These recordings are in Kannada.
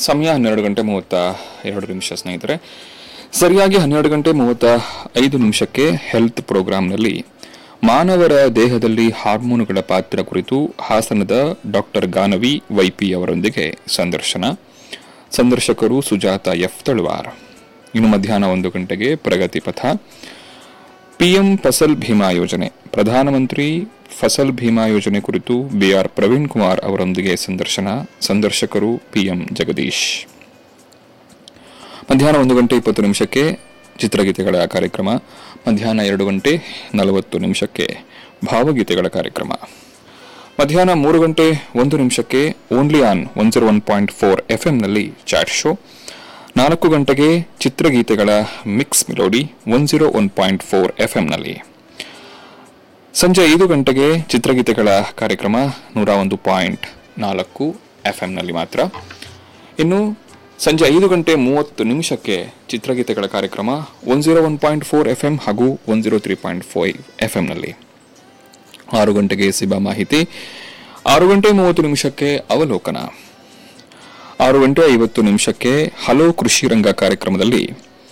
ಸಮಯ ಹನ್ನೆರಡು ಗಂಟೆ ಮೂವತ್ತ ಎರಡು ನಿಮಿಷ ಸ್ನೇಹಿತರೆ ಸರಿಯಾಗಿ ಹನ್ನೆರಡು ಗಂಟೆ ಮೂವತ್ತ ಐದು ನಿಮಿಷಕ್ಕೆ ಹೆಲ್ತ್ ಪ್ರೋಗ್ರಾಂನಲ್ಲಿ ಮಾನವರ ದೇಹದಲ್ಲಿ ಹಾರ್ಮೋನುಗಳ ಪಾತ್ರ ಕುರಿತು ಹಾಸನದ ಡಾಕ್ಟರ್ ಗಾನವಿ ವೈಪಿ ಅವರೊಂದಿಗೆ ಸಂದರ್ಶನ ಸಂದರ್ಶಕರು ಸುಜಾತ ಎಫ್ ತಳುವಾರ್ ಇನ್ನು ಮಧ್ಯಾಹ್ನ ಒಂದು ಗಂಟೆಗೆ ಪ್ರಗತಿ ಪಥ ಪಿಎಂ ಫಸಲ್ ಭೀಮಾ ಯೋಜನೆ ಪ್ರಧಾನಮಂತ್ರಿ ಫಸಲ್ ಭೀಮಾ ಯೋಜನೆ ಕುರಿತು ಬಿಆರ್ ಪ್ರವೀಣ್ ಕುಮಾರ್ ಅವರೊಂದಿಗೆ ಸಂದರ್ಶನ ಸಂದರ್ಶಕರು ಪಿಎಂ ಜಗದೀಶ್ ಮಧ್ಯಾಹ್ನ ಒಂದು ಗಂಟೆ ಇಪ್ಪತ್ತು ನಿಮಿಷಕ್ಕೆ ಚಿತ್ರಗೀತೆಗಳ ಕಾರ್ಯಕ್ರಮ ಮಧ್ಯಾಹ್ನ ಎರಡು ಗಂಟೆ ನಲವತ್ತು ನಿಮಿಷಕ್ಕೆ ಭಾವಗೀತೆಗಳ ಕಾರ್ಯಕ್ರಮ ಮಧ್ಯಾಹ್ನ ಮೂರು ಗಂಟೆ ಒಂದು ನಿಮಿಷಕ್ಕೆ only on one zero one point four ಎಫ್ಎಂನಲ್ಲಿ ಚಾಟ್ ಶೋ ನಾಲ್ಕು ಗಂಟೆಗೆ ಚಿತ್ರಗೀತೆಗಳ mix melody one zero one point four ಎಫ್ಎಂನಲ್ಲಿ ಸಂಜೆ ಐದು ಗಂಟೆಗೆ ಚಿತ್ರಗೀತೆಗಳ ಕಾರ್ಯಕ್ರಮ ನೂರ ಒಂದು ಪಾಯಿಂಟ್ ನಾಲ್ಕು ಎಫ್ಎಂನಲ್ಲಿ ಮಾತ್ರ ಇನ್ನು ಸಂಜೆ ಐದು ಗಂಟೆ ಮೂವತ್ತು ನಿಮಿಷಕ್ಕೆ ಚಿತ್ರಗೀತೆಗಳ ಕಾರ್ಯಕ್ರಮ one zero one point four F M ಹಾಗೂ one zero three point five F ಎಂನಲ್ಲಿ ಆರು ಗಂಟೆಗೆ ಸಿಬಾ ಮಾಹಿತಿ ಆರು ಗಂಟೆ ಮೂವತ್ತು ನಿಮಿಷಕ್ಕೆ ಅವಲೋಕನ ಆರು ಗಂಟೆ ಐವತ್ತು ನಿಮಿಷಕ್ಕೆ ಹಲೋ ಕೃಷಿ ರಂಗ ಕಾರ್ಯಕ್ರಮದಲ್ಲಿ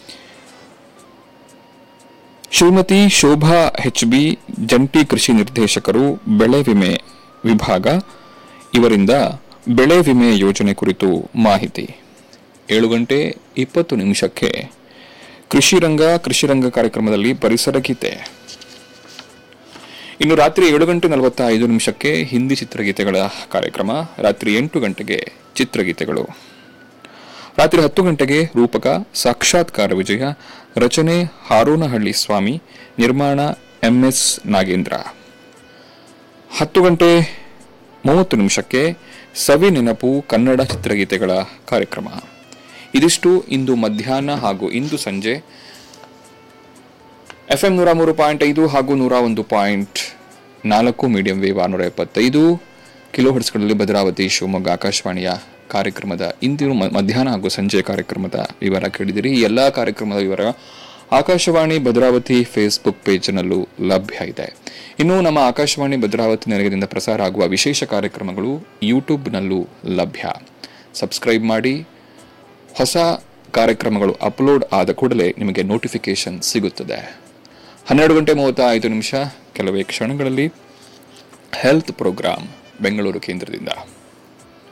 ಶ್ರೀಮತಿ ಶೋಭಾ ಎಚ್ ಬಿ ಜಂಟಿ ಕೃಷಿ ನಿರ್ದೇಶಕರು ಬೆಳೆ ವಿಮೆ ವಿಭಾಗ ಇವರಿಂದ ಬೆಳೆ ವಿಮೆ ಯೋಜನೆ ಕುರಿತು ಮಾಹಿತಿ ಏಳು ಗಂಟೆ ಇಪ್ಪತ್ತು ನಿಮಿಷಕ್ಕೆ ಕೃಷಿ ರಂಗ ಕೃಷಿ ರಂಗ ಕಾರ್ಯಕ್ರಮದಲ್ಲಿ ಪರಿಸರ ಗೀತೆ ಇನ್ನು ರಾತ್ರಿ ಏಳು ಗಂಟೆ ನಲವತ್ತ ಐದು ನಿಮಿಷಕ್ಕೆ ಹಿಂದಿ ಚಿತ್ರಗೀತೆಗಳ ಕಾರ್ಯಕ್ರಮ ರಾತ್ರಿ ಎಂಟು ಗಂಟೆಗೆ ಚಿತ್ರಗೀತೆಗಳು ರಾತ್ರಿ ಹತ್ತು ಗಂಟೆಗೆ ರೂಪಕ ಸಾಕ್ಷಾತ್ಕಾರ ವಿಜಯ ರಚನೆ ಹಾರೋನಹಳ್ಳಿ ಸ್ವಾಮಿ ನಿರ್ಮಾಣ ಎಂಎಸ್ ನಾಗೇಂದ್ರ ಹತ್ತು ಗಂಟೆ ಮೂವತ್ತು ನಿಮಿಷಕ್ಕೆ ಸವಿ ನೆನಪು ಕನ್ನಡ ಚಿತ್ರಗೀತೆಗಳ ಕಾರ್ಯಕ್ರಮ ಇದಿಷ್ಟು ಇಂದು ಮಧ್ಯಾಹ್ನ ಹಾಗೂ ಇಂದು ಸಂಜೆ ಎಫ್ಎಂ ನೂರ ಮೂರು ಪಾಯಿಂಟ್ ಐದು ಹಾಗೂ ನೂರ ಒಂದು ಪಾಯಿಂಟ್ ನಾಲ್ಕು ಮೀಡಿಯಂ ವೇವ್ ಆರುನೂರ ಎಪ್ಪತ್ತೈದು ಕಿಲೋ ಹರ್ಟ್ಸ್ಗಳಲ್ಲಿ ಭದ್ರಾವತಿ ಶಿವಮೊಗ್ಗ ಆಕಾಶವಾಣಿಯ ಕಾರ್ಯಕ್ರಮದ ಇಂದಿನ ಮ- ಮಧ್ಯಾಹ್ನ ಹಾಗೂ ಸಂಜೆ ಕಾರ್ಯಕ್ರಮದ ವಿವರ ಕೇಳಿದಿರಿ ಈ ಎಲ್ಲ ಕಾರ್ಯಕ್ರಮದ ವಿವರ ಆಕಾಶವಾಣಿ ಭದ್ರಾವತಿ ಫೇಸ್ಬುಕ್ ಪೇಜ್ನಲ್ಲೂ ಲಭ್ಯ ಇದೆ ಇನ್ನು ನಮ್ಮ ಆಕಾಶವಾಣಿ ಭದ್ರಾವತಿ ನೆಲಗದಿಂದ ಪ್ರಸಾರ ಆಗುವ ವಿಶೇಷ ಕಾರ್ಯಕ್ರಮಗಳು ಯೂಟ್ಯೂಬ್ನಲ್ಲೂ ಲಭ್ಯ ಸಬ್ಸ್ಕ್ರೈಬ್ ಮಾಡಿ ಹೊಸ ಕಾರ್ಯಕ್ರಮಗಳು ಅಪ್ಲೋಡ್ ಆದ ಕೂಡಲೇ ನಿಮಗೆ ನೋಟಿಫಿಕೇಶನ್ ಸಿಗುತ್ತದೆ ಹನ್ನೆರಡು ಗಂಟೆ ಮೂವತ್ತ ಐದು ನಿಮಿಷ ಕೆಲವೇ ಕ್ಷಣಗಳಲ್ಲಿ ಹೆಲ್ತ್ ಪ್ರೋಗ್ರಾಂ ಬೆಂಗಳೂರು ಕೇಂದ್ರದಿಂದ